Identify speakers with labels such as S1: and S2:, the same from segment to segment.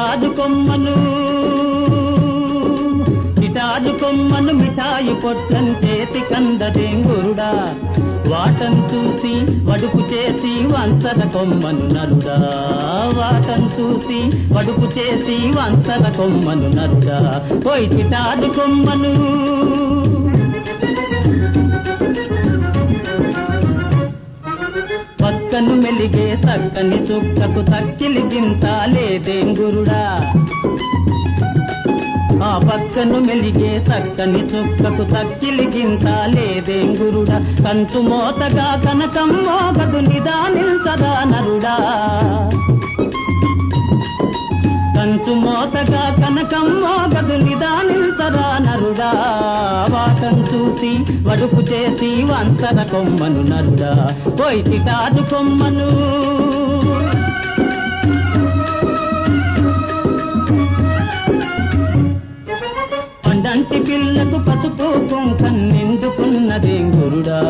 S1: చిటాదు కొమ్మను చిటాదు కొమ్మను మిఠాయి పొట్లం చేతి కందదేంగురుడా వాటం చూసి వడుపు చేసి వంచన కొమ్మను నరుడా వాటం చూసి వడుపు చేసి వంచన కొమ్మను నరుడా పోయి చిటాదు కొమ్మను పక్కను మెలిగే చక్కని చుక్కకు తక్కిలి గింత లేదేంగురుడా ఆ పక్కను మెలిగే చక్కని చుక్కకు తక్కిలి గింత లేదేంగురుడా కంచు మోతగా కనకం మోగదు నిదానిల్సదా నరుడా కంచు మోతగా కనకం మోగదు నిదానిల్సదా నరుడా వాటం చూసి వడుపు చేసి వంచన కొమ్మను నరుడా పోయి చిటాదు కొమ్మను పండంటి పిల్లకు పసుపు కుంకన్నెందుకున్నదే గురుడా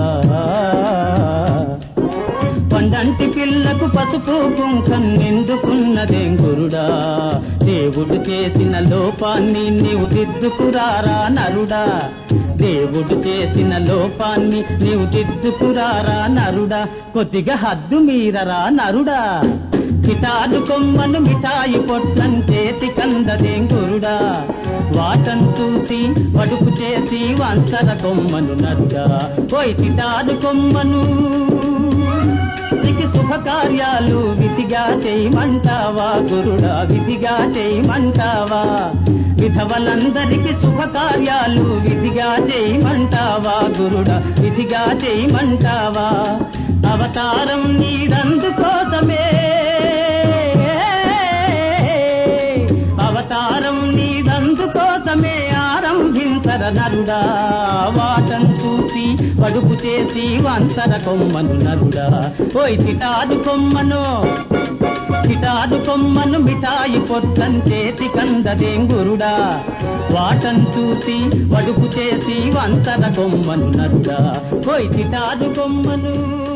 S1: పండంటి పిల్లకు పసుపు కుంకన్నెందుకున్నదే గురుడా దేవుడు చేసిన లోపాన్ని నీవు దిద్దుకురారా నరుడా దేవుడు చేసిన లోపాన్ని నీవు దిద్దుకురారా నరుడా కొద్దిగా హద్దు మీరరా నరుడా కిటాదు కొమ్మను మిఠాయి పొట్లం చేతి కందదేం గురుడా వాటం చూసి వడుపు చేసి వంచర కొమ్మను నరుడా పోయి కిటాదు కొమ్మను నీకు శుభకార్యాలు విధిగా చేయమంటావా గురుడా విధిగా చేయమంటావా విధవలందరికి శుభకార్యాలు విధిగా చేయమంటావా గురుడా విధిగా చేయమంటావా అవతారం నీదందుకోసమే అవతారం నీదందుకోసమే ఆరంభించర నరుడా వాటం చూసి వడుపు చేసి వంచర కొమ్మను నరుడా పోయి చిటాదు కొమ్మను చిటాదు కొమ్మను మిఠాయి పొట్లం చేతి కందదేం గురుడా వాటం చూసి వడుపు చేసి వంచర కొమ్మను నరుడా పోయి చిటాదు కొమ్మను